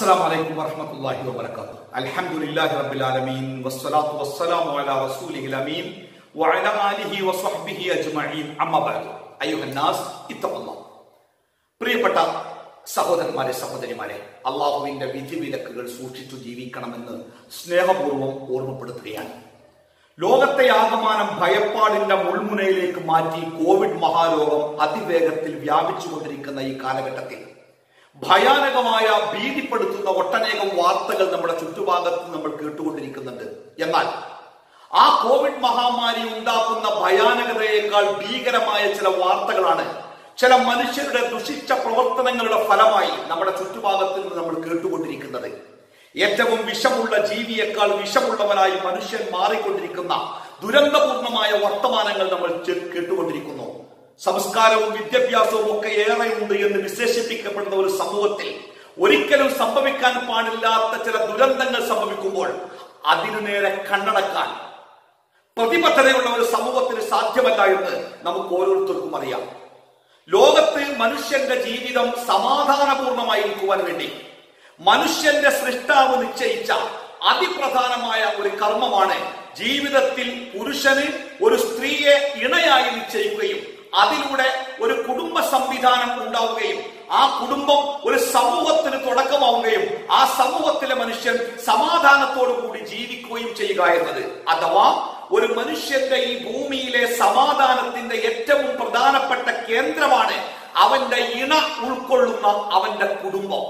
السلام عليكم ورحمة الله وبركاته الحمد لله رب العالمين والصلاة والسلام على رسوله الأمين وعلى آله وصحبه أجمعين أما بعد أيها الناس اتقوا الله പ്രിയപ്പെട്ട സഹോദരന്മാരെ സഹോദരിമാരെ അള്ളാഹുവിന്റെ വിധിവിലക്കുകൾ സൂക്ഷിച്ചു ജീവിക്കണമെന്ന് സ്നേഹപൂർവ്വം ഓർമ്മപ്പെടുത്തുകയാണ് ലോകത്തെ ആകമാനം ഭയപ്പാടിന്റെ മുൾമുനയിലേക്ക് മാറ്റി കോവിഡ് മഹാരോഗം അതിവേഗത്തിൽ വ്യാപിച്ചുകൊണ്ടിരിക്കുന്ന ഈ കാലഘട്ടത്തിൽ ഭയാനകമായ ഭീതിപ്പെടുത്തുന്ന ഒട്ടനേകം വാർത്തകൾ നമ്മുടെ ചുറ്റുഭാഗത്ത് നമ്മൾ കേട്ടുകൊണ്ടിരിക്കുന്നുണ്ട് എന്നാൽ ആ കോവിഡ് മഹാമാരി ഉണ്ടാക്കുന്ന ഭയാനകതയേക്കാൾ ഭീകരമായ ചില വാർത്തകളാണ് ചില മനുഷ്യരുടെ ദുഷിച്ച പ്രവർത്തനങ്ങളുടെ ഫലമായി നമ്മുടെ ചുറ്റുഭാഗത്ത് നിന്ന് നമ്മൾ കേട്ടുകൊണ്ടിരിക്കുന്നത് ഏറ്റവും വിഷമുള്ള ജീവിയേക്കാൾ വിഷമുള്ളവനായി മനുഷ്യൻ മാറിക്കൊണ്ടിരിക്കുന്ന ദുരന്തപൂർണമായ വർത്തമാനങ്ങൾ നമ്മൾ ചെ- കേട്ടുകൊണ്ടിരിക്കുന്നു സംസ്കാരവും വിദ്യാഭ്യാസവും ഒക്കെ ഏറെയുണ്ട് എന്ന് വിശേഷിപ്പിക്കപ്പെടുന്ന ഒരു സമൂഹത്തിൽ ഒരിക്കലും സംഭവിക്കാൻ പാടില്ലാത്ത ചില ദുരന്തങ്ങൾ സംഭവിക്കുമ്പോൾ അതിനു നേരെ കണ്ണടക്കാൻ പ്രതിബദ്ധതയുള്ള ഒരു സമൂഹത്തിന് സാധ്യമല്ല എന്ന് നമുക്ക് ഓരോരുത്തർക്കും അറിയാം ലോകത്ത് മനുഷ്യന്റെ ജീവിതം സമാധാനപൂർണമായിരിക്കുവാൻ വേണ്ടി മനുഷ്യന്റെ സൃഷ്ടാവ് നിശ്ചയിച്ച അതിപ്രധാനമായ ഒരു കർമ്മമാണ് ജീവിതത്തിൽ പുരുഷന് ഒരു സ്ത്രീയെ ഇണയായി നിശ്ചയിക്കുകയും അതിലൂടെ ഒരു കുടുംബ സംവിധാനം ഉണ്ടാവുകയും ആ കുടുംബം ഒരു സമൂഹത്തിന് തുടക്കമാവുകയും ആ സമൂഹത്തിലെ മനുഷ്യൻ സമാധാനത്തോടു കൂടി ജീവിക്കുകയും ചെയ്യുക എന്നത് അഥവാ ഒരു മനുഷ്യന്റെ ഈ ഭൂമിയിലെ സമാധാനത്തിന്റെ ഏറ്റവും പ്രധാനപ്പെട്ട കേന്ദ്രമാണ് അവന്റെ ഇണ ഉൾക്കൊള്ളുന്ന അവന്റെ കുടുംബം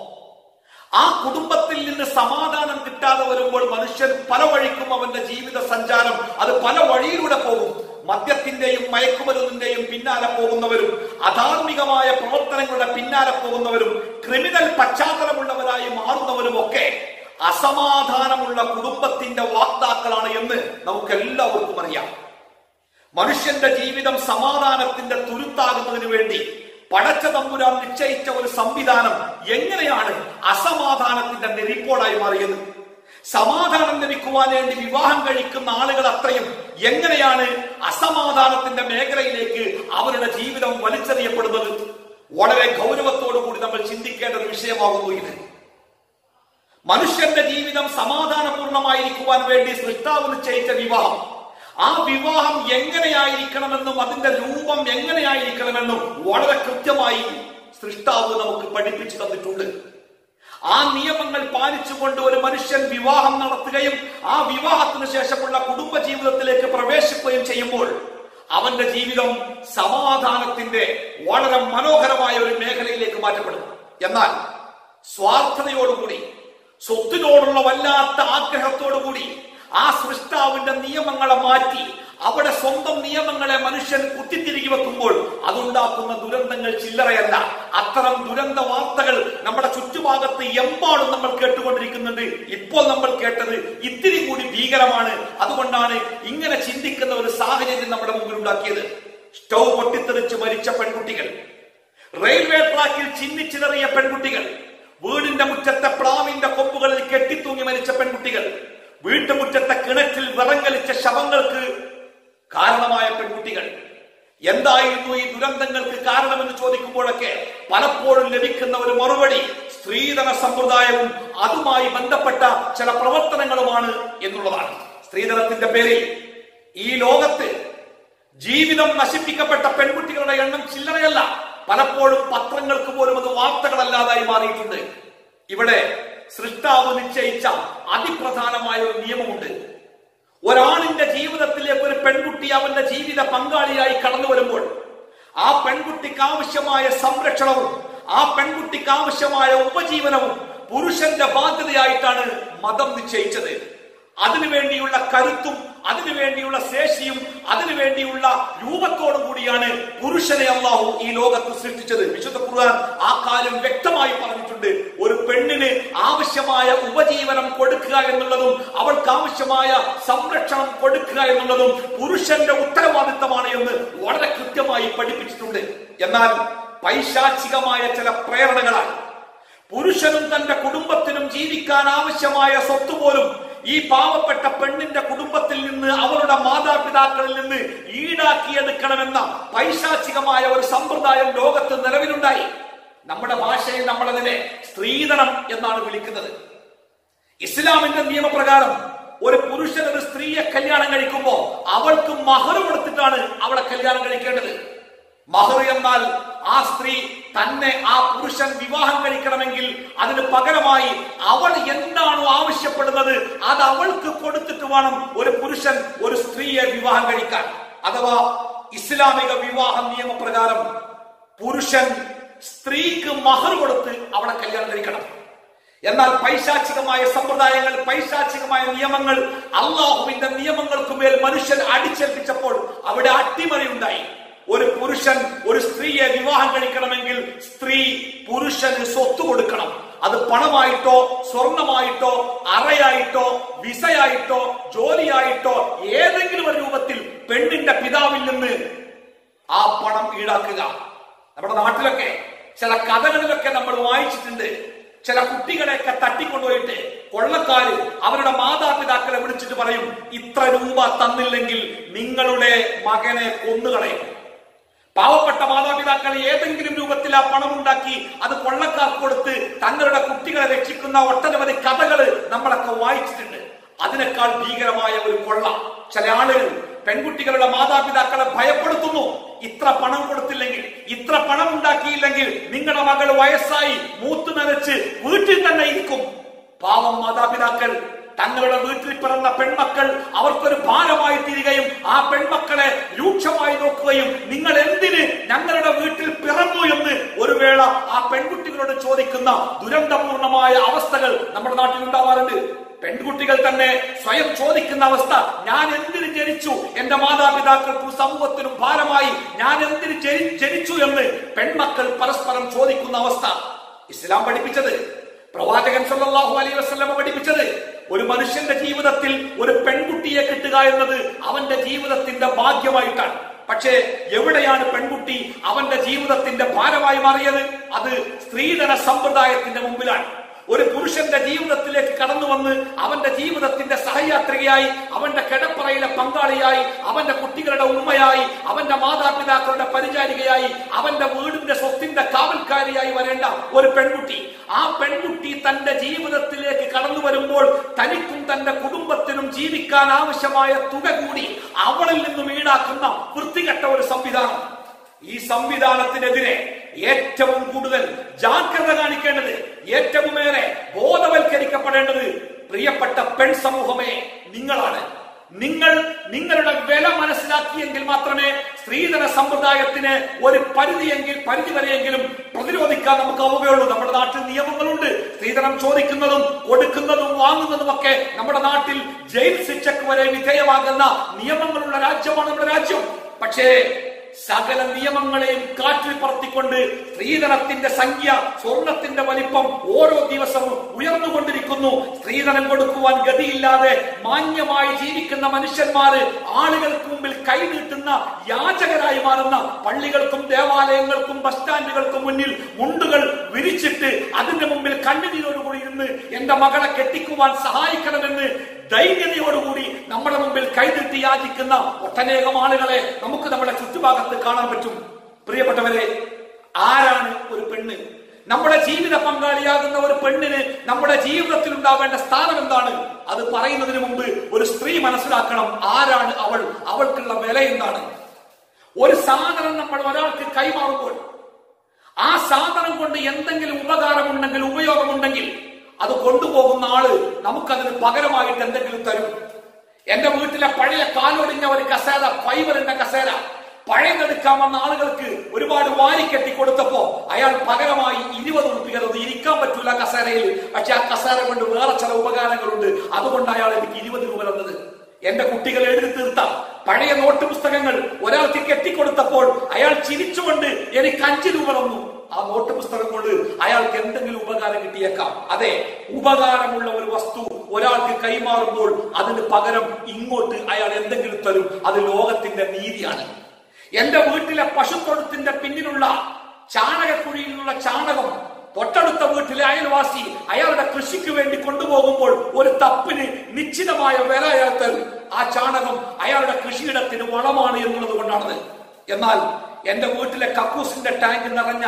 ആ കുടുംബത്തിൽ നിന്ന് സമാധാനം കിട്ടാതെ വരുമ്പോൾ മനുഷ്യൻ പല വഴിക്കും അവന്റെ ജീവിത സഞ്ചാരം അത് പല വഴിയിലൂടെ പോകും മദ്യത്തിന്റെയും മയക്കുമരുന്നിന്റെയും പിന്നാലെ പോകുന്നവരും അധാർമികമായ പ്രവർത്തനങ്ങളുടെ പിന്നാലെ പോകുന്നവരും ക്രിമിനൽ പശ്ചാത്തലമുള്ളവരായി മാറുന്നവരും ഒക്കെ അസമാധാനമുള്ള കുടുംബത്തിന്റെ വാക്താക്കളാണ് എന്ന് നമുക്ക് എല്ലാവർക്കും അറിയാം മനുഷ്യന്റെ ജീവിതം സമാധാനത്തിന്റെ തുരുത്താകുന്നതിന് വേണ്ടി പടച്ച തമ്പുരാൻ നിശ്ചയിച്ച ഒരു സംവിധാനം എങ്ങനെയാണ് അസമാധാനത്തിന്റെ നെരിപ്പോടായി മാറിയത് സമാധാനം ലഭിക്കുവാൻ വേണ്ടി വിവാഹം കഴിക്കുന്ന ആളുകൾ അത്രയും എങ്ങനെയാണ് അസമാധാനത്തിന്റെ മേഖലയിലേക്ക് അവരുടെ ജീവിതം വലിച്ചെറിയപ്പെടുന്നത് വളരെ ഗൗരവത്തോടു കൂടി നമ്മൾ ചിന്തിക്കേണ്ട ഒരു വിഷയമാകുന്നു ഇത് മനുഷ്യന്റെ ജീവിതം സമാധാനപൂർണമായിരിക്കുവാൻ വേണ്ടി സൃഷ്ടാവ് നിശ്ചയിച്ച വിവാഹം ആ വിവാഹം എങ്ങനെയായിരിക്കണമെന്നും അതിന്റെ രൂപം എങ്ങനെയായിരിക്കണമെന്നും വളരെ കൃത്യമായി സൃഷ്ടാവ് നമുക്ക് പഠിപ്പിച്ചു തന്നിട്ടുണ്ട് ആ നിയമങ്ങൾ പാലിച്ചുകൊണ്ട് ഒരു മനുഷ്യൻ വിവാഹം നടത്തുകയും ആ വിവാഹത്തിന് ശേഷമുള്ള കുടുംബ ജീവിതത്തിലേക്ക് പ്രവേശിക്കുകയും ചെയ്യുമ്പോൾ അവന്റെ ജീവിതം സമാധാനത്തിന്റെ വളരെ മനോഹരമായ ഒരു മേഖലയിലേക്ക് മാറ്റപ്പെടും എന്നാൽ സ്വാർത്ഥതയോടുകൂടി സ്വത്തിനോടുള്ള വല്ലാത്ത ആഗ്രഹത്തോടുകൂടി ആ സൃഷ്ടാവിന്റെ നിയമങ്ങളെ മാറ്റി അവിടെ സ്വന്തം നിയമങ്ങളെ മനുഷ്യൻ കുത്തിത്തിരികി വെക്കുമ്പോൾ അതുണ്ടാക്കുന്ന ദുരന്തങ്ങൾ ചില്ലറയല്ല അത്തരം ദുരന്ത വാർത്തകൾ നമ്മുടെ ചുറ്റുഭാഗത്ത് എമ്പാടും നമ്മൾ കേട്ടുകൊണ്ടിരിക്കുന്നുണ്ട് ഇപ്പോൾ നമ്മൾ കേട്ടത് ഇത്തിരി കൂടി ഭീകരമാണ് അതുകൊണ്ടാണ് ഇങ്ങനെ ചിന്തിക്കുന്ന ഒരു സാഹചര്യം നമ്മുടെ മുമ്പിൽ ഉണ്ടാക്കിയത് സ്റ്റൗ പൊട്ടിത്തെറിച്ച് മരിച്ച പെൺകുട്ടികൾ റെയിൽവേ ട്രാക്കിൽ ചിന്നിച്ചിതറിയ പെൺകുട്ടികൾ വീടിന്റെ മുറ്റത്തെ പ്ലാവിന്റെ കൊമ്പുകളിൽ കെട്ടിത്തൂങ്ങി മരിച്ച പെൺകുട്ടികൾ വീട്ടുമുറ്റത്തെ കിണറ്റിൽ വിറങ്ങലിച്ച ശവങ്ങൾക്ക് കാരണമായ പെൺകുട്ടികൾ എന്തായിരുന്നു ഈ ദുരന്തങ്ങൾക്ക് കാരണമെന്ന് ചോദിക്കുമ്പോഴൊക്കെ പലപ്പോഴും ലഭിക്കുന്ന ഒരു മറുപടി സ്ത്രീധന സമ്പ്രദായവും അതുമായി ബന്ധപ്പെട്ട ചില പ്രവർത്തനങ്ങളുമാണ് എന്നുള്ളതാണ് സ്ത്രീധനത്തിന്റെ പേരിൽ ഈ ലോകത്ത് ജീവിതം നശിപ്പിക്കപ്പെട്ട പെൺകുട്ടികളുടെ എണ്ണം ചില്ലറയല്ല പലപ്പോഴും പത്രങ്ങൾക്ക് പോലും അത് വാർത്തകളല്ലാതായി മാറിയിട്ടുണ്ട് ഇവിടെ സൃഷ്ടാവ് നിശ്ചയിച്ച അതിപ്രധാനമായ ഒരു നിയമമുണ്ട് ഒരാണിന്റെ ജീവിതത്തിലേക്ക് ഒരു പെൺകുട്ടി അവന്റെ ജീവിത പങ്കാളിയായി കടന്നു വരുമ്പോൾ ആ പെൺകുട്ടിക്ക് ആവശ്യമായ സംരക്ഷണവും ആ പെൺകുട്ടിക്ക് ആവശ്യമായ ഉപജീവനവും പുരുഷന്റെ ബാധ്യതയായിട്ടാണ് മതം നിശ്ചയിച്ചത് അതിനുവേണ്ടിയുള്ള കരുത്തും അതിനുവേണ്ടിയുള്ള ശേഷിയും അതിനുവേണ്ടിയുള്ള രൂപത്തോടും കൂടിയാണ് പുരുഷനെ അള്ളാഹു ഈ ലോകത്ത് സൃഷ്ടിച്ചത് വിശുദ്ധ ഖുർആൻ ആ കാര്യം വ്യക്തമായി പറഞ്ഞിട്ടുണ്ട് ഒരു പെണ്ണിന് ആവശ്യമായ ഉപജീവനം കൊടുക്കുക എന്നുള്ളതും അവൾക്ക് ആവശ്യമായ സംരക്ഷണം കൊടുക്കുക എന്നുള്ളതും പുരുഷന്റെ ഉത്തരവാദിത്തമാണ് എന്ന് വളരെ കൃത്യമായി പഠിപ്പിച്ചിട്ടുണ്ട് എന്നാൽ പൈശാചികമായ ചില പ്രേരണകളാൽ പുരുഷനും തന്റെ കുടുംബത്തിനും ജീവിക്കാൻ ആവശ്യമായ സ്വത്ത് പോലും ഈ പാവപ്പെട്ട പെണ്ണിന്റെ കുടുംബത്തിൽ നിന്ന് അവരുടെ മാതാപിതാക്കളിൽ നിന്ന് ഈടാക്കിയെടുക്കണമെന്ന പൈശാചികമായ ഒരു സമ്പ്രദായം ലോകത്ത് നിലവിലുണ്ടായി നമ്മുടെ ഭാഷയിൽ നമ്മളതിനെ സ്ത്രീധനം എന്നാണ് വിളിക്കുന്നത് ഇസ്ലാമിന്റെ നിയമപ്രകാരം ഒരു പുരുഷൻ ഒരു സ്ത്രീയെ കല്യാണം കഴിക്കുമ്പോ അവൾക്ക് മഹർ കൊടുത്തിട്ടാണ് അവളെ കല്യാണം കഴിക്കേണ്ടത് മഹർ എന്നാൽ ആ സ്ത്രീ തന്നെ ആ പുരുഷൻ വിവാഹം കഴിക്കണമെങ്കിൽ അതിന് പകരമായി അവൾ എന്താണോ ആവശ്യപ്പെടുന്നത് അത് അവൾക്ക് കൊടുത്തിട്ട് വേണം ഒരു പുരുഷൻ ഒരു സ്ത്രീയെ വിവാഹം കഴിക്കാൻ അഥവാ ഇസ്ലാമിക വിവാഹ നിയമപ്രകാരം പുരുഷൻ സ്ത്രീക്ക് മഹർ കൊടുത്ത് അവളെ കല്യാണം കഴിക്കണം എന്നാൽ പൈശാചികമായ സമ്പ്രദായങ്ങൾ പൈശാചികമായ നിയമങ്ങൾ അള്ളാഹുവിന്റെ നിയമങ്ങൾക്ക് മേൽ മനുഷ്യൻ അടിച്ചേൽപ്പിച്ചപ്പോൾ അവിടെ അട്ടിമറി ഉണ്ടായി ഒരു പുരുഷൻ ഒരു സ്ത്രീയെ വിവാഹം കഴിക്കണമെങ്കിൽ സ്ത്രീ പുരുഷന് സ്വത്ത് കൊടുക്കണം അത് പണമായിട്ടോ സ്വർണമായിട്ടോ അറയായിട്ടോ വിസയായിട്ടോ ജോലിയായിട്ടോ ഏതെങ്കിലും ഒരു രൂപത്തിൽ പെണ്ണിന്റെ പിതാവിൽ നിന്ന് ആ പണം ഈടാക്കുക നമ്മുടെ നാട്ടിലൊക്കെ ചില കഥകളിലൊക്കെ നമ്മൾ വായിച്ചിട്ടുണ്ട് ചില കുട്ടികളെയൊക്കെ തട്ടിക്കൊണ്ടുപോയിട്ട് കൊള്ളക്കാര് അവരുടെ മാതാപിതാക്കളെ വിളിച്ചിട്ട് പറയും ഇത്ര രൂപ തന്നില്ലെങ്കിൽ നിങ്ങളുടെ മകനെ കൊന്നുകളയും പാവപ്പെട്ട മാതാപിതാക്കൾ ഏതെങ്കിലും രൂപത്തിൽ ആ പണം ഉണ്ടാക്കി അത് കൊള്ളക്കാർക്ക് കൊടുത്ത് തങ്ങളുടെ കുട്ടികളെ രക്ഷിക്കുന്ന ഒട്ടനവധി കഥകൾ നമ്മളൊക്കെ വായിച്ചിട്ടുണ്ട് അതിനേക്കാൾ ഭീകരമായ ഒരു കൊള്ള ചില ആളുകൾ പെൺകുട്ടികളുടെ മാതാപിതാക്കളെ ഭയപ്പെടുത്തുന്നു ഇത്ര പണം കൊടുത്തില്ലെങ്കിൽ ഇത്ര പണം ഉണ്ടാക്കിയില്ലെങ്കിൽ നിങ്ങളുടെ മകൾ വയസ്സായി മൂത്തു നനച്ച് വീട്ടിൽ തന്നെ ഇരിക്കും പാവം മാതാപിതാക്കൾ തങ്ങളുടെ വീട്ടിൽ പിറന്ന പെൺമക്കൾ അവർക്കൊരു ഭാരമായി തീരുകയും ആ പെൺമക്കളെ രൂക്ഷമായി നോക്കുകയും നിങ്ങൾ എന്തിന് ഞങ്ങളുടെ വീട്ടിൽ പിറന്നു എന്ന് ഒരു വേള ആ പെൺകുട്ടികളോട് ചോദിക്കുന്ന ദുരന്തപൂർണമായ അവസ്ഥകൾ നമ്മുടെ നാട്ടിൽ ഉണ്ടാവാറുണ്ട് പെൺകുട്ടികൾ തന്നെ സ്വയം ചോദിക്കുന്ന അവസ്ഥ ഞാൻ എന്തിന് ജനിച്ചു എന്റെ മാതാപിതാക്കൾക്കും സമൂഹത്തിനും ഭാരമായി ഞാൻ എന്തിന് ജനി- ജനിച്ചു എന്ന് പെൺമക്കൾ പരസ്പരം ചോദിക്കുന്ന അവസ്ഥ ഇസ്ലാം പഠിപ്പിച്ചത് പ്രവാചകൻ സല്ലല്ലാഹു അലൈഹി വസല്ലമ പഠിപ്പിച്ചത് ഒരു മനുഷ്യന്റെ ജീവിതത്തിൽ ഒരു പെൺകുട്ടിയെ കിട്ടുക എന്നത് അവന്റെ ജീവിതത്തിന്റെ ഭാഗ്യമായിട്ടാണ് പക്ഷേ എവിടെയാണ് പെൺകുട്ടി അവന്റെ ജീവിതത്തിന്റെ ഭാരമായി മാറിയത് അത് സ്ത്രീധന സമ്പ്രദായത്തിന്റെ മുമ്പിലാണ് ഒരു പുരുഷന്റെ ജീവിതത്തിലേക്ക് കടന്നു വന്ന് അവന്റെ ജീവിതത്തിന്റെ സഹയാത്രികയായി അവന്റെ കിടപ്പറയിലെ പങ്കാളിയായി അവന്റെ കുട്ടികളുടെ ഉമ്മയായി അവന്റെ മാതാപിതാക്കളുടെ പരിചാരികയായി അവന്റെ വീടിന്റെ സ്വത്തിന്റെ കാവൽക്കാരിയായി വരേണ്ട ഒരു പെൺകുട്ടി ആ പെൺകുട്ടി തന്റെ ജീവിതത്തിലേക്ക് കടന്നു വരുമ്പോൾ തനിക്കും തന്റെ കുടുംബത്തിനും ജീവിക്കാൻ ആവശ്യമായ തുക കൂടി അവളിൽ നിന്നും ഈടാക്കുന്ന വൃത്തികെട്ട ഒരു സംവിധാനം ഈ സംവിധാനത്തിനെതിരെ ഏറ്റവും കൂടുതൽ ജാഗ്രത കാണിക്കേണ്ടത് ഏറ്റവുമേറെ ബോധവൽക്കരിക്കപ്പെടേണ്ടത് പ്രിയപ്പെട്ട പെൺ സമൂഹമേ നിങ്ങളാണ് നിങ്ങൾ നിങ്ങളുടെ വില മനസ്സിലാക്കിയെങ്കിൽ മാത്രമേ സ്ത്രീധന സമ്പ്രദായത്തിന് ഒരു പരിധിയെങ്കിൽ പരിധി വരെയെങ്കിലും പ്രതിരോധിക്കാൻ നമുക്ക് ആവുകയുള്ളൂ നമ്മുടെ നാട്ടിൽ നിയമങ്ങളുണ്ട് സ്ത്രീധനം ചോദിക്കുന്നതും കൊടുക്കുന്നതും വാങ്ങുന്നതും ഒക്കെ നമ്മുടെ നാട്ടിൽ ജയിൽ ശിക്ഷക്ക് വരെ വിധേയമാകുന്ന നിയമങ്ങളുള്ള രാജ്യമാണ് നമ്മുടെ രാജ്യം പക്ഷേ സകല നിയമങ്ങളെയും കാറ്റിൽ പറത്തിക്കൊണ്ട് സ്ത്രീധനത്തിന്റെ സംഖ്യ സ്വർണത്തിന്റെ വലിപ്പം ഓരോ ദിവസവും ഉയർന്നുകൊണ്ടിരിക്കുന്നു സ്ത്രീധനം കൊടുക്കുവാൻ ഗതിയില്ലാതെ മാന്യമായി ജീവിക്കുന്ന മനുഷ്യന്മാര് ആളുകൾക്ക് മുമ്പിൽ കൈനീട്ടുന്ന യാചകരായി മാറുന്ന പള്ളികൾക്കും ദേവാലയങ്ങൾക്കും ബസ് സ്റ്റാൻഡുകൾക്കും മുന്നിൽ മുണ്ടുകൾ വിരിച്ചിട്ട് അതിന്റെ മുമ്പിൽ കണ്ണുനീരോടുകൂടി ഇരുന്ന് എന്റെ മകളെ കെട്ടിക്കുവാൻ സഹായിക്കണമെന്ന് ധൈര്യതയോടുകൂടി നമ്മുടെ മുമ്പിൽ കൈതിട്ടി യാചിക്കുന്ന ഒട്ടനേകം ആളുകളെ നമുക്ക് നമ്മുടെ ചുറ്റുഭാഗത്ത് കാണാൻ പറ്റും പ്രിയപ്പെട്ടവരെ ആരാണ് ഒരു പെണ്ണ് നമ്മുടെ ജീവിത പങ്കാളിയാകുന്ന ഒരു പെണ്ണിന് നമ്മുടെ ജീവിതത്തിൽ ഉണ്ടാവേണ്ട സ്ഥാനം എന്താണ് അത് പറയുന്നതിന് മുമ്പ് ഒരു സ്ത്രീ മനസ്സിലാക്കണം ആരാണ് അവൾ അവൾക്കുള്ള വില എന്താണ് ഒരു സാധനം നമ്മൾ ഒരാൾക്ക് കൈമാറുമ്പോൾ ആ സാധനം കൊണ്ട് എന്തെങ്കിലും ഉപകാരമുണ്ടെങ്കിൽ ഉപയോഗമുണ്ടെങ്കിൽ അത് കൊണ്ടുപോകുന്ന ആള് നമുക്കതിന് പകരമായിട്ട് എന്തെങ്കിലും തരും എന്റെ വീട്ടിലെ പഴയ കാലൊടിഞ്ഞ ഒരു കസേര ഫൈബറിന്റെ കസേര പഴയതെടുക്കാൻ വന്ന ആളുകൾക്ക് ഒരുപാട് വാരിക്കെട്ടി കൊടുത്തപ്പോ അയാൾ പകരമായി ഇരുപത് ഉറുപ്പികത് ഇരിക്കാൻ പറ്റൂല കസേരയിൽ പക്ഷെ ആ കസേര കൊണ്ട് വേറെ ചില ഉപകാരങ്ങളുണ്ട് അതുകൊണ്ട് അയാൾ എനിക്ക് ഇരുപത് രൂപ തന്നത് എന്റെ കുട്ടികൾ എഴുതി തീർത്ത പഴയ നോട്ട് പുസ്തകങ്ങൾ ഒരാൾക്ക് കെട്ടിക്കൊടുത്തപ്പോൾ അയാൾ ചിരിച്ചുകൊണ്ട് എനിക്ക് അഞ്ച് രൂപ തന്നു ആ നോട്ട് പുസ്തകം കൊണ്ട് അയാൾക്ക് എന്തെങ്കിലും ഉപകാരം കിട്ടിയേക്കാം അതെ ഉപകാരമുള്ള ഒരു വസ്തു ഒരാൾക്ക് കൈമാറുമ്പോൾ അതിന് പകരം ഇങ്ങോട്ട് അയാൾ എന്തെങ്കിലും തരും അത് ലോകത്തിന്റെ നീതിയാണ് എന്റെ വീട്ടിലെ പശുത്തൊഴുത്തിന്റെ പിന്നിലുള്ള ചാണകക്കുഴിയിലുള്ള ചാണകം തൊട്ടടുത്ത വീട്ടിലെ അയൽവാസി അയാളുടെ കൃഷിക്ക് വേണ്ടി കൊണ്ടുപോകുമ്പോൾ ഒരു തപ്പിന് നിശ്ചിതമായ വില അയാൾ തരും ആ ചാണകം അയാളുടെ കൃഷിയിടത്തിന് വളമാണ് എന്നുള്ളത് കൊണ്ടാണത് എന്നാൽ എന്റെ വീട്ടിലെ കക്കൂസിന്റെ ടാങ്ക് നിറഞ്ഞാൽ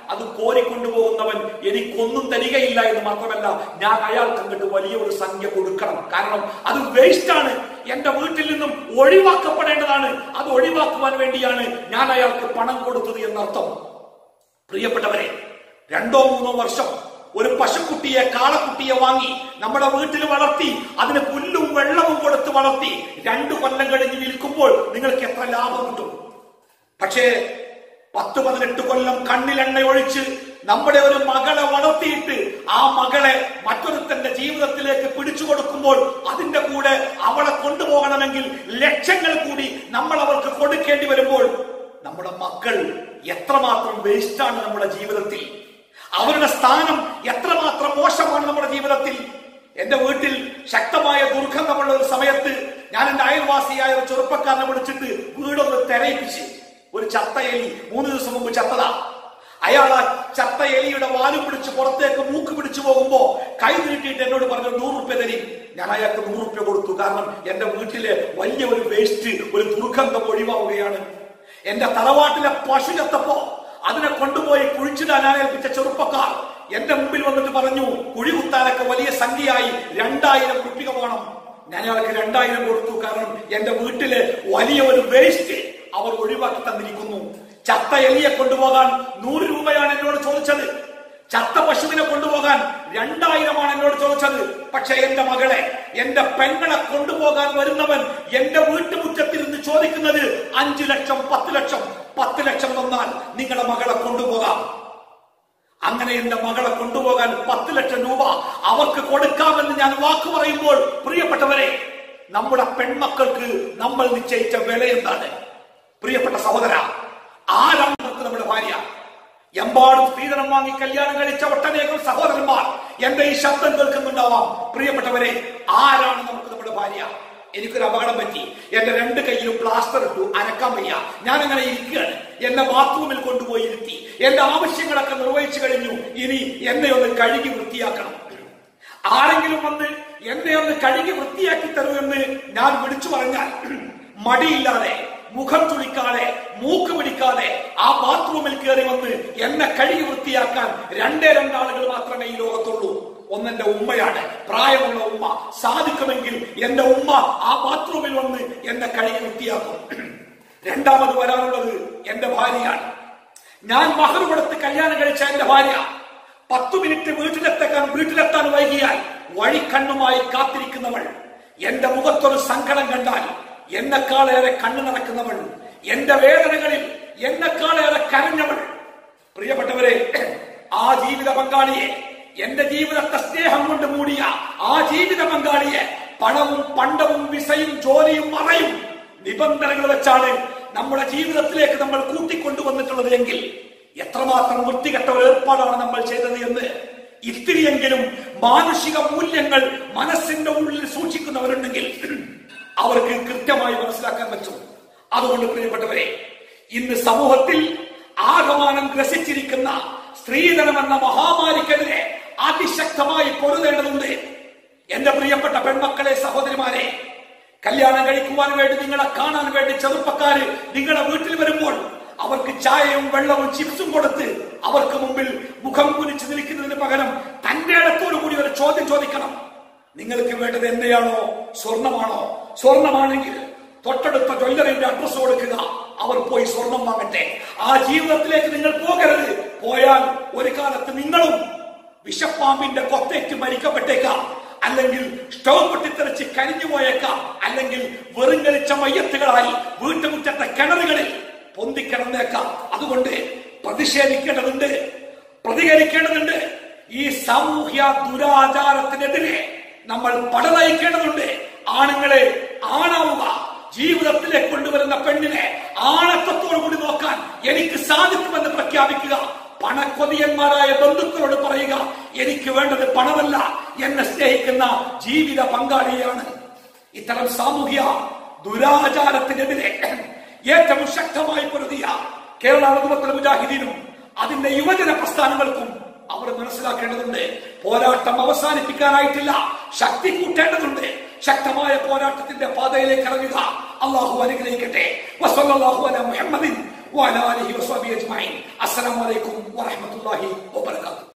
അത് കോരിക്കൊണ്ടുപോകുന്നവൻ എനിക്കൊന്നും തരികയില്ല എന്ന് മാത്രമല്ല ഞാൻ അയാൾക്ക് അങ്ങോട്ട് വലിയ ഒരു സംഖ്യ കൊടുക്കണം കാരണം അത് വേസ്റ്റ് ആണ് എന്റെ വീട്ടിൽ നിന്നും ഒഴിവാക്കപ്പെടേണ്ടതാണ് അത് ഒഴിവാക്കുവാൻ വേണ്ടിയാണ് ഞാൻ അയാൾക്ക് പണം കൊടുത്തത് എന്നർത്ഥം പ്രിയപ്പെട്ടവരെ രണ്ടോ മൂന്നോ വർഷം ഒരു പശുക്കുട്ടിയെ കാളക്കുട്ടിയെ വാങ്ങി നമ്മുടെ വീട്ടിൽ വളർത്തി അതിന് പുല്ലും വെള്ളവും കൊടുത്ത് വളർത്തി രണ്ടു കൊല്ലം കഴിഞ്ഞ് വിൽക്കുമ്പോൾ നിങ്ങൾക്ക് എത്ര ലാഭം കിട്ടും പക്ഷേ പത്ത് പതിനെട്ട് കൊല്ലം കണ്ണിലെണ്ണ ഒഴിച്ച് നമ്മുടെ ഒരു മകളെ വളർത്തിയിട്ട് ആ മകളെ മറ്റൊരുത്തന്റെ ജീവിതത്തിലേക്ക് പിടിച്ചു കൊടുക്കുമ്പോൾ അതിന്റെ കൂടെ അവളെ കൊണ്ടുപോകണമെങ്കിൽ ലക്ഷങ്ങൾ കൂടി നമ്മൾ അവർക്ക് കൊടുക്കേണ്ടി വരുമ്പോൾ നമ്മുടെ മക്കൾ എത്രമാത്രം വേസ്റ്റാണ് നമ്മുടെ ജീവിതത്തിൽ അവരുടെ സ്ഥാനം എത്രമാത്രം മോശമാണ് നമ്മുടെ ജീവിതത്തിൽ എന്റെ വീട്ടിൽ ശക്തമായ ദുർഗന്ധമുള്ള ഒരു സമയത്ത് ഞാൻ എന്റെ അയൽവാസിയായ ഒരു ചെറുപ്പക്കാരനെ വിളിച്ചിട്ട് വീടൊന്ന് തെരയിപ്പിച്ച് ഒരു ചത്ത എലി മൂന്ന് ദിവസം മുമ്പ് ചത്തതാ അയാൾ ആ ചത്ത എലിയുടെ വാലും പിടിച്ച് പുറത്തേക്ക് മൂക്ക് പിടിച്ചു പോകുമ്പോ കൈ നീട്ടിയിട്ട് എന്നോട് പറഞ്ഞു നൂറ് റുപ്യ തരും ഞാൻ അയാൾക്ക് നൂറ് റുപ്യ കൊടുത്തു കാരണം എന്റെ വീട്ടിലെ വലിയ ഒരു വേസ്റ്റ് ഒരു ദുർഗന്ധം ഒഴിവാവുകയാണ് എന്റെ തറവാട്ടിലെ പശു ചത്തപ്പോ അതിനെ കൊണ്ടുപോയി കുഴിച്ചിടാൻ ഞാൻ ഏൽപ്പിച്ച ചെറുപ്പക്കാർ എന്റെ മുമ്പിൽ വന്നിട്ട് പറഞ്ഞു കുഴി കുത്താനൊക്കെ വലിയ സംഖ്യയായി രണ്ടായിരം കുട്ടിക വേണം ഞാൻ അയാൾക്ക് രണ്ടായിരം കൊടുത്തു കാരണം എന്റെ വീട്ടിലെ വലിയ ഒരു വേസ്റ്റ് അവർ ഒഴിവാക്കി തന്നിരിക്കുന്നു ചത്ത എലിയെ കൊണ്ടുപോകാൻ നൂറ് രൂപയാണ് എന്നോട് ചോദിച്ചത് ചത്ത പശുവിനെ കൊണ്ടുപോകാൻ രണ്ടായിരമാണ് എന്നോട് ചോദിച്ചത് പക്ഷെ എന്റെ മകളെ എന്റെ പെങ്ങളെ കൊണ്ടുപോകാൻ വരുന്നവൻ എന്റെ വീട്ടുമുറ്റത്തിരുന്ന് ചോദിക്കുന്നത് അഞ്ചു ലക്ഷം പത്ത് ലക്ഷം പത്ത് ലക്ഷം തന്നാൽ നിങ്ങളുടെ മകളെ കൊണ്ടുപോകാം അങ്ങനെ എന്റെ മകളെ കൊണ്ടുപോകാൻ പത്ത് ലക്ഷം രൂപ അവർക്ക് കൊടുക്കാമെന്ന് ഞാൻ വാക്ക് പറയുമ്പോൾ പ്രിയപ്പെട്ടവരെ നമ്മുടെ പെൺമക്കൾക്ക് നമ്മൾ നിശ്ചയിച്ച വില എന്താണ് പ്രിയപ്പെട്ട സഹോദര ആരാണ് നമുക്ക് നമ്മുടെ ഭാര്യ എമ്പാടും സ്ത്രീധനം വാങ്ങി കല്യാണം കഴിച്ച ഒട്ടനേകം സഹോദരന്മാർ എന്റെ ഈ ശബ്ദം കേൾക്കുന്നുണ്ടാവാം പ്രിയപ്പെട്ടവരെ ആരാണ് നമുക്ക് നമ്മുടെ ഭാര്യ എനിക്കൊരു അപകടം പറ്റി എന്റെ രണ്ട് കയ്യിലും പ്ലാസ്റ്റർ ഇട്ടു അനക്കാൻ വയ്യ ഞാൻ അങ്ങനെ ഇരിക്കുകയാണ് എന്നെ ബാത്റൂമിൽ കൊണ്ടുപോയി ഇരുത്തി എന്റെ ആവശ്യങ്ങളൊക്കെ നിർവഹിച്ചു കഴിഞ്ഞു ഇനി എന്നെ ഒന്ന് കഴുകി വൃത്തിയാക്കണം ആരെങ്കിലും വന്ന് എന്നെ ഒന്ന് കഴുകി വൃത്തിയാക്കി തരൂ എന്ന് ഞാൻ വിളിച്ചു പറഞ്ഞാൽ മടിയില്ലാതെ മുഖം തുളിക്കാതെ മൂക്ക് പിടിക്കാതെ ആ ബാത്റൂമിൽ കയറി വന്ന് എന്നെ കഴുകി വൃത്തിയാക്കാൻ രണ്ടേ രണ്ടാളുകൾ മാത്രമേ ഈ ലോകത്തുള്ളൂ ഒന്നെന്റെ ഉമ്മയാണ് പ്രായമുള്ള ഉമ്മ സാധിക്കുമെങ്കിൽ എന്റെ ഉമ്മ ആ ബാത്റൂമിൽ വന്ന് എന്നെ കഴുകി വൃത്തിയാക്കും രണ്ടാമത് വരാനുള്ളത് എന്റെ ഭാര്യയാണ് ഞാൻ മഹർ കൊടുത്ത് കല്യാണം കഴിച്ച എന്റെ ഭാര്യ പത്തു മിനിറ്റ് വീട്ടിലെത്താൻ വീട്ടിലെത്താൻ വൈകിയാൽ വഴിക്കണ്ണുമായി കാത്തിരിക്കുന്നവൾ എന്റെ മുഖത്തൊരു സങ്കടം കണ്ടാൽ എന്നെക്കാളേറെ കണ്ണു നടക്കുന്നവൾ എന്റെ വേദനകളിൽ എന്നെക്കാളേറെ കരഞ്ഞവൾ പ്രിയപ്പെട്ടവരെ ആ ജീവിത പങ്കാളിയെ എന്റെ ജീവിതത്തെ സ്നേഹം കൊണ്ട് മൂടിയ ആ ജീവിത പങ്കാളിയെ പണവും പണ്ടവും വിസയും ജോലിയും മറയും നിബന്ധനകൾ വെച്ചാണ് നമ്മുടെ ജീവിതത്തിലേക്ക് നമ്മൾ കൂട്ടിക്കൊണ്ടുവന്നിട്ടുള്ളത് എങ്കിൽ എത്രമാത്രം വൃത്തികെട്ട ഒരു ഏർപ്പാടാണ് നമ്മൾ ചെയ്തത് എന്ന് ഇത്തിരിയെങ്കിലും മാനുഷിക മൂല്യങ്ങൾ മനസ്സിന്റെ ഉള്ളിൽ സൂക്ഷിക്കുന്നവരുണ്ടെങ്കിൽ അവർക്ക് കൃത്യമായി മനസ്സിലാക്കാൻ പറ്റും അതുകൊണ്ട് പ്രിയപ്പെട്ടവരെ ഇന്ന് സമൂഹത്തിൽ ആകമാനം ഗ്രസിച്ചിരിക്കുന്ന സ്ത്രീധനം എന്ന മഹാമാരിക്കെതിരെ അതിശക്തമായി പൊരുതേണ്ടതുണ്ട് എന്റെ പ്രിയപ്പെട്ട പെൺമക്കളെ സഹോദരിമാരെ കല്യാണം കഴിക്കുവാൻ വേണ്ടി നിങ്ങളെ കാണാൻ വേണ്ടി ചെറുപ്പക്കാര് നിങ്ങളുടെ വീട്ടിൽ വരുമ്പോൾ അവർക്ക് ചായയും വെള്ളവും ചിപ്സും കൊടുത്ത് അവർക്ക് മുമ്പിൽ മുഖം കുനിച്ചു നിൽക്കുന്നതിന് പകരം തന്റെ ഇടത്തോടു കൂടി ഒരു ചോദ്യം ചോദിക്കണം നിങ്ങൾക്ക് വേണ്ടത് എന്നെയാണോ സ്വർണമാണോ സ്വർണമാണെങ്കിൽ തൊട്ടടുത്ത ജ്വല്ലറിന്റെ അഡ്രസ് കൊടുക്കുക അവർ പോയി സ്വർണം വാങ്ങട്ടെ ആ ജീവിതത്തിലേക്ക് നിങ്ങൾ പോകരുത് പോയാൽ ഒരു കാലത്ത് നിങ്ങളും വിഷപ്പാമ്പിന്റെ കൊത്തേറ്റ് മരിക്കപ്പെട്ടേക്കാം അല്ലെങ്കിൽ സ്റ്റവ് പൊട്ടിത്തെറിച്ച് കരിഞ്ഞു പോയേക്കാം അല്ലെങ്കിൽ വെറുങ്കലിച്ച മയ്യത്തുകളായി വീട്ടുമുറ്റത്തെ കിണറുകളിൽ പൊന്തിക്കിടന്നേക്കാം അതുകൊണ്ട് പ്രതിഷേധിക്കേണ്ടതുണ്ട് പ്രതികരിക്കേണ്ടതുണ്ട് ഈ സാമൂഹ്യ ദുരാചാരത്തിനെതിരെ നമ്മൾ പടനയിക്കേണ്ടതുണ്ട് ആണുങ്ങളെ ആണാവുക ജീവിതത്തിലേക്ക് കൊണ്ടുവരുന്ന പെണ്ണിനെ ആണത്വത്തോടു കൂടി നോക്കാൻ എനിക്ക് സാധിക്കുമെന്ന് പ്രഖ്യാപിക്കുക പണക്കൊതിയന്മാരായ ബന്ധുക്കളോട് പറയുക എനിക്ക് വേണ്ടത് പണമല്ല എന്നെ സ്നേഹിക്കുന്ന ജീവിത പങ്കാളിയാണ് ഇത്തരം സാമൂഹ്യ ദുരാചാരത്തിനെതിരെ ഏറ്റവും ശക്തമായി പൊരുതിയ കേരള നേതൃത്വ മുജാഹിദീനും അതിന്റെ യുവജന പ്രസ്ഥാനങ്ങൾക്കും അവർ മനസ്സിലാക്കേണ്ടതുണ്ട് പോരാട്ടം അവസാനിപ്പിക്കാനായിട്ടില്ല ശക്തി കൂട്ടേണ്ടതുണ്ട് ശക്തമായ പോരാട്ടത്തിന്റെ പാതയിലേക്ക് ഇറങ്ങുക അള്ളാഹു അനുഗ്രഹിക്കട്ടെ വസല്ലല്ലാഹു അലാ മുഹമ്മദിൻ وعلى آله وصحبه أجمعين السلام عليكم ورحمة الله وبركاته